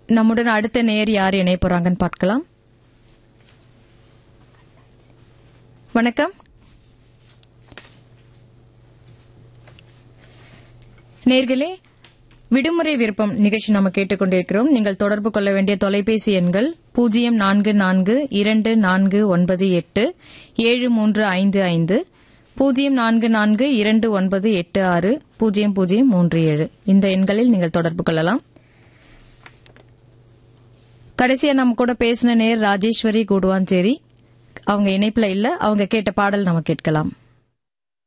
நம்முடன் அடுத்த நேர் யார் இணைய போறாங்கன்னு பார்க்கலாம் வணக்கம் நேர்களே விடுமுறை விருப்பம் நிகழ்ச்சி நம்ம கேட்டுக்கொண்டிருக்கிறோம் நீங்கள் தொடர்பு கொள்ள வேண்டிய தொலைபேசி எண்கள் பூஜ்ஜியம் நான்கு நான்கு இரண்டு நான்கு ஒன்பது எட்டு ஏழு மூன்று ஐந்து ஐந்து பூஜ்ஜியம் நான்கு நான்கு இரண்டு ஒன்பது எட்டு ஆறு பூஜ்ஜியம் பூஜ்ஜியம் மூன்று ஏழு இந்த எண்களில் நீங்கள் தொடர்பு கொள்ளலாம் கடைசியா நம்ம கூட பேசின நேர் ராஜேஸ்வரி கூடுவாஞ்சேரி அவங்க இணைப்புல இல்ல அவங்க கேட்ட பாடல் நம்ம கேட்கலாம்